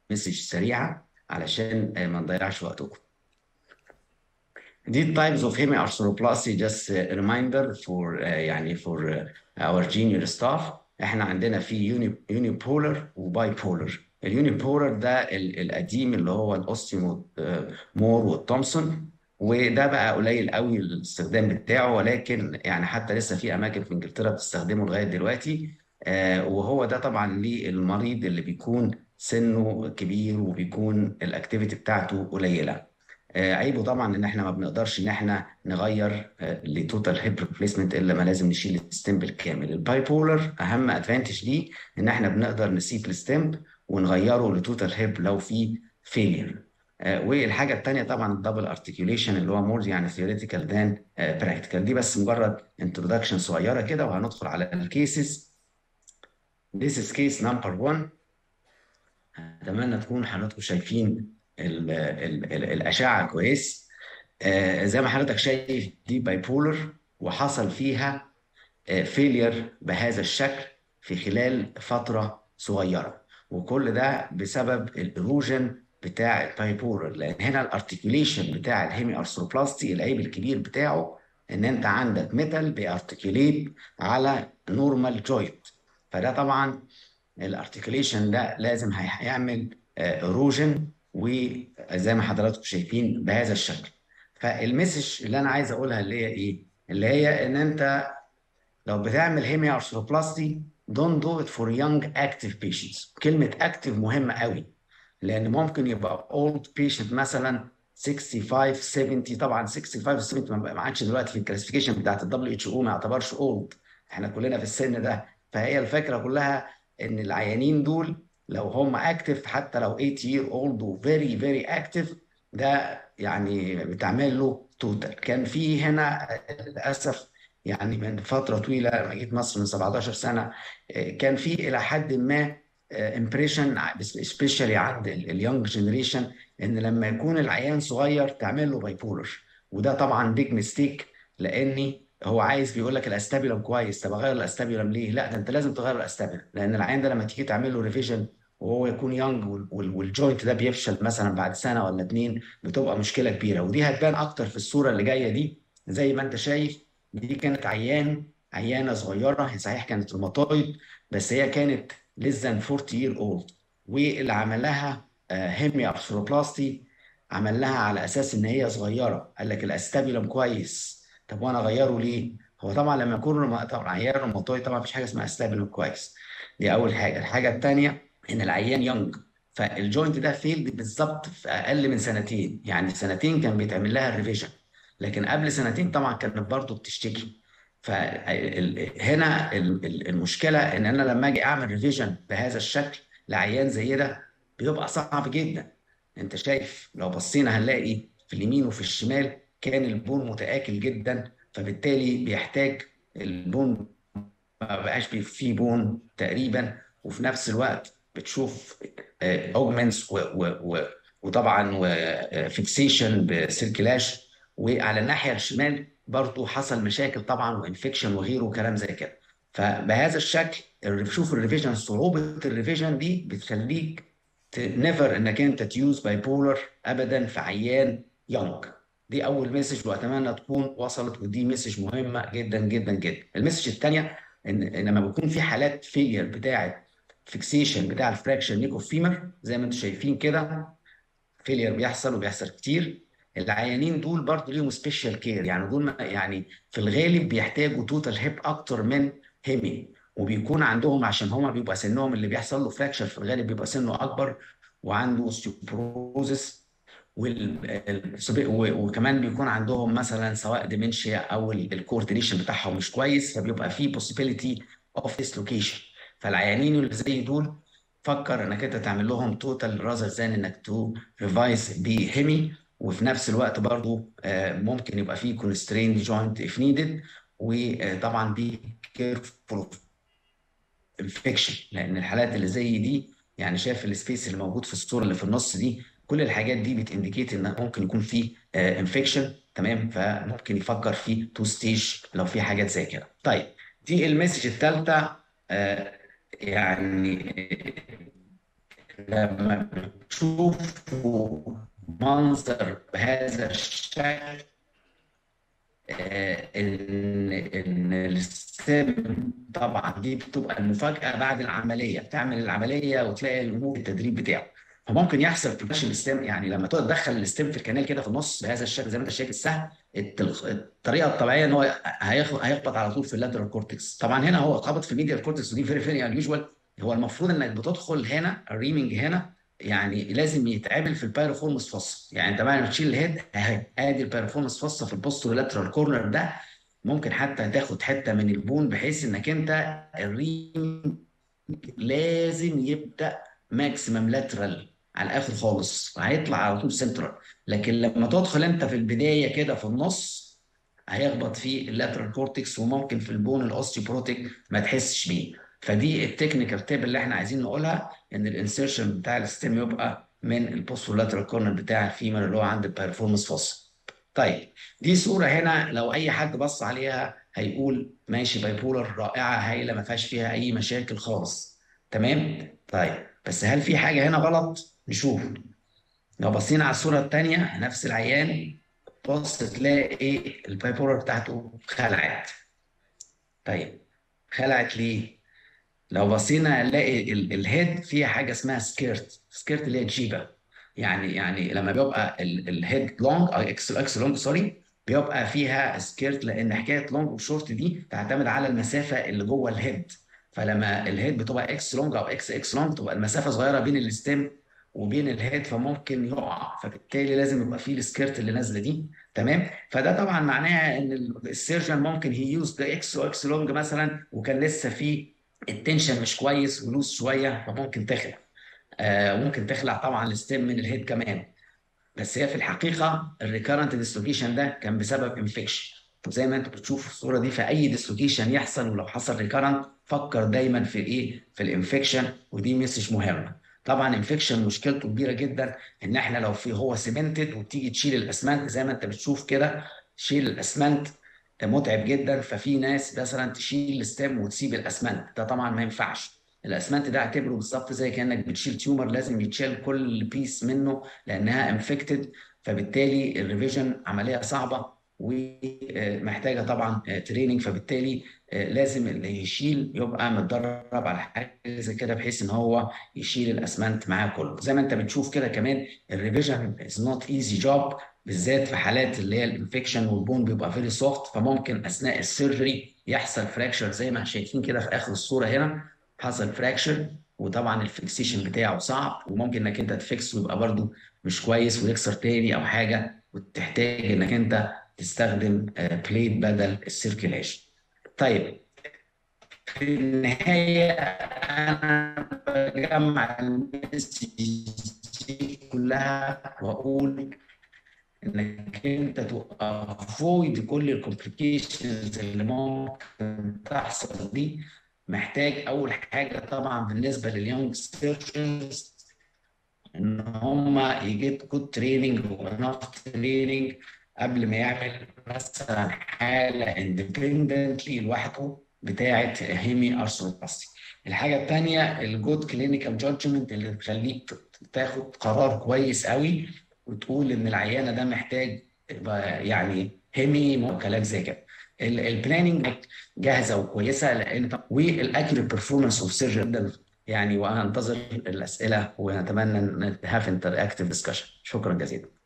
مسج سريعه علشان آه، ما نضيعش وقتكم دي types of hemiarthroplasty just a reminder for uh, يعني for uh, our junior staff احنا عندنا في uni, unipolar وbipolar اليونيبولر ده ال- القديم اللي هو الاوستيمو آه، مور والتومسون وده بقى قليل قوي الاستخدام بتاعه ولكن يعني حتى لسه في اماكن في انجلترا بتستخدمه لغايه دلوقتي آه، وهو ده طبعا للمريض اللي بيكون سنه كبير وبيكون الاكتيفيتي بتاعته قليله آه، عيبه طبعا ان احنا ما بنقدرش ان احنا نغير لتوتال هيب ريبليسمنت الا ما لازم نشيل الستيم بالكامل الباي بولر اهم ادفانتج ليه ان احنا بنقدر نسيب الستيم ونغيره لتوتال هيب لو في فيلير والحاجه الثانيه طبعا الدبل ارتكيوليشن اللي هو مور يعني ثيوريتيكال ذان براكتيكال دي بس مجرد انتروداكشن صغيره كده وهندخل على الكيسز This is case number one اتمنى تكون حضراتكم شايفين ال ال ال الاشعه كويس آه زي ما حضرتك شايف دي باي بولر وحصل فيها فيلير بهذا الشكل في خلال فتره صغيره وكل ده بسبب الايروجن بتاع الباي بولر لان هنا الارتكيوليشن بتاع الهيمي ارثروبلاستي العيب الكبير بتاعه ان انت عندك ميتال بيارتكيوليت على نورمال جوينت فده طبعا الارتكيوليشن ده لازم هيعمل ايروجن وزي ما حضراتكم شايفين بهذا الشكل فالمسج اللي انا عايز اقولها اللي هي ايه اللي هي ان انت لو بتعمل هيمي ارثروبلاستي don't do it for young active patients كلمة active مهمة قوي لأن ممكن يبقى old patient مثلا 65 70 طبعا 65 70 ما عادش دلوقتي في الكلاسيفيكيشن بتاعت الدبليو اتش او ما يعتبرش old احنا كلنا في السن ده فهي الفكرة كلها ان العيانين دول لو هم اكتف حتى لو 8 year old و very very active ده يعني بتعمل له توتال كان في هنا للاسف يعني من فتره طويله لما جيت مصر من 17 سنه كان في الى حد ما امبريشن سبيشالي عند اليونج جنريشن ان لما يكون العيان صغير تعمل له باي بولر وده طبعا بيج ميستيك لاني هو عايز بيقول لك الاستابيولم كويس طب اغير الاستابيولم ليه؟ لا ده انت لازم تغير الاستابيولم لان العيان ده لما تيجي تعمل له ريفيجن وهو يكون يونج والجوينت ده بيفشل مثلا بعد سنه ولا اتنين بتبقى مشكله كبيره ودي هتبان اكتر في الصوره اللي جايه دي زي ما انت شايف دي كانت عيان عيانه صغيره هي صحيح كانت روماتويد بس هي كانت less than 40 year old واللي عمل لها هيمي ارثروبلاستي عمل لها على اساس ان هي صغيره قال لك الاستابيولم كويس طب وانا اغيره ليه؟ هو طبعا لما يكون طبعا عيان روماتويد طبعا مفيش حاجه اسمها استابيولم كويس دي اول حاجه الحاجه الثانيه ان العيان يونج فالجوينت ده فيلد بالظبط في اقل من سنتين يعني سنتين كان بيتعمل لها الريفيجن لكن قبل سنتين طبعا كانت برضه بتشتكي فهنا المشكله ان انا لما اجي اعمل ريفيجن بهذا الشكل لعيان زي ده بيبقى صعب جدا انت شايف لو بصينا هنلاقي في اليمين وفي الشمال كان البون متآكل جدا فبالتالي بيحتاج البون ما بقاش فيه بون تقريبا وفي نفس الوقت بتشوف اوجمنتس وطبعا وفيكسيشن بسيركلاش وعلى الناحيه الشمال برضه حصل مشاكل طبعا وانفكشن وغيره وكلام زي كده فبهذا الشكل شوف الريفيجن صعوبه الريفيجن دي بتخليك نيفر انك انت تيوز باي بولر ابدا في عيان يونج دي اول مسج واتمنى تكون وصلت ودي مسج مهمه جدا جدا جدا المسج الثانيه ان لما بيكون في حالات فيلير بتاعه فيكسيشن بتاع الفراكشن نيكو فيمر زي ما انتم شايفين كده فيلير بيحصل وبيحصل كتير العيانين دول برضه ليهم سبيشال كير يعني دول يعني في الغالب بيحتاجوا توتال هيب اكتر من هيمي وبيكون عندهم عشان هما بيبقى سنهم اللي بيحصل له فراكشر في الغالب بيبقى سنه اكبر وعنده اوستيوبروزس وكمان بيكون عندهم مثلا سواء ديمنشيا او الكوردينيشن بتاعهم مش كويس فبيبقى في possibility اوف ديسلوكيشن فالعيانين اللي زي دول فكر انك انت تعمل لهم توتال راذر ذان انك تو ريفايز بهيمي وفي نفس الوقت برضو ممكن يبقى فيه كونستريند جوينت اف نيدد وطبعا بي كيرفول انفكشن لان الحالات اللي زي دي يعني شايف السبيس اللي موجود في الصوره اللي في النص دي كل الحاجات دي بتindicate ان ممكن يكون في انفكشن تمام فممكن يفكر في تو ستيج لو في حاجات زي كده طيب دي المسج الثالثه يعني لما بتشوفوا منظر بهذا الشكل آه، ان ان الستيم طبعا دي بتبقى المفاجاه بعد العمليه بتعمل العمليه وتلاقي الامور التدريب بتاعه فممكن يحصل في الستيم يعني لما تدخل الستيم في الكنال كده في النص بهذا الشكل زي ما انت شايف السهم الطريقه الطبيعيه ان هو هيخبط على طول في اللاترال كورتكس طبعا هنا هو خبط في الميديال كورتكس ودي فيري فيري انيوجوال هو المفروض انك بتدخل هنا الريمنج هنا يعني لازم يتعمل في البايروفورمس فص يعني انت بعد ما تشيل الهيد اهي ادي البايروفورمس فص في البوستر لاترال كورنر ده ممكن حتى تاخد حته من البون بحيث انك انت الريم لازم يبدا ماكسيمم لاترال على الاخر خالص هيطلع على طول سنترال لكن لما تدخل انت في البدايه كده في النص هيخبط في اللاترال كورتكس وممكن في البون الاوستيوبروتيك ما تحسش بيه فدي التكنيكال تيب اللي احنا عايزين نقولها ان الانسيرشن بتاع الستيم يبقى من البوستولاترال كورنر بتاع الفيمر اللي هو عند البيرفورمانس فوس طيب دي صوره هنا لو اي حد بص عليها هيقول ماشي بايبولر رائعه هايله ما فيهاش فيها اي مشاكل خالص تمام طيب بس هل في حاجه هنا غلط نشوف لو بصينا على الصوره الثانيه نفس العيان بص تلاقي البايبولر بتاعته خلعت طيب خلعت ليه لو بصينا نلاقي الهيد فيها حاجه اسمها سكيرت سكيرت اللي هي جيبه يعني يعني لما بيبقى الهيد لونج او اكس اكس لونج سوري بيبقى فيها سكيرت لان حكايه لونج وشورت دي تعتمد على المسافه اللي جوه الهيد فلما الهيد بتبقى اكس لونج او اكس اكس لونج تبقى المسافه صغيره بين الستيم وبين الهيد فممكن يقع فبالتالي لازم يبقى فيه السكيرت اللي نازله دي تمام فده طبعا معناها ان السيرجن ممكن هي يوز ذا اكس واكس لونج مثلا وكان لسه فيه التنشن مش كويس ولوس شويه فممكن تخلع آه ممكن تخلع طبعا الستيم من الهيد كمان بس هي في الحقيقه الريكارنت ديسلوكيشن ده كان بسبب انفكشن زي ما انتم بتشوفوا في الصوره دي في اي ديسلوكيشن يحصل ولو حصل ريكارنت فكر دايما في الايه في الانفكشن ودي مسج مهمه طبعا انفكشن مشكلته كبيره جدا ان احنا لو في هو سيمنتد وتيجي تشيل الاسمنت زي ما انت بتشوف كده شيل الاسمنت متعب جدا ففي ناس مثلا تشيل الستيم وتسيب الاسمنت ده طبعا ما ينفعش الاسمنت ده اعتبره بالظبط زي كانك بتشيل تيومر لازم يتشال كل بيس منه لانها انفكتد فبالتالي الريفيجن عمليه صعبه ومحتاجه طبعا تريننج فبالتالي لازم اللي يشيل يبقى متدرب على حاجه زي كده بحيث ان هو يشيل الاسمنت معاه كله زي ما انت بتشوف كده كمان الريفيجن از نوت ايزي جوب بالذات في حالات اللي هي الانفكشن والبون بيبقى فيري سوفت فممكن اثناء السيرجري يحصل فراكشر زي ما شايفين كده في اخر الصوره هنا حصل فراكشر وطبعا الفيكسيشن بتاعه صعب وممكن انك انت تفكس ويبقى برده مش كويس ويكسر تاني او حاجه وتحتاج انك انت تستخدم بليت بدل السيركيليشن. طيب في النهايه انا بجمع المسج كلها واقول انك انت تافويد كل الكومبليكيشنز اللي ممكن تحصل دي محتاج اول حاجه طبعا بالنسبه لليونج سيرجنز ان هم يجيت جود تريننج وانف تريننج قبل ما يعمل مثلا حاله اندبندنتلي لوحده بتاعه هيمي ارثروبلاستي الحاجه الثانيه الجود كلينيكال جادجمنت اللي تخليك تاخد قرار كويس قوي وتقول ان العيانه ده محتاج يعني هيمي وكلام زي كده البلاننج جاهزه وكويسه لان والاكيوريت بيرفورمانس اوف سيرجن يعني وانا انتظر الاسئله ونتمنى ان هاف انتر اكتف ديسكشن شكرا جزيلا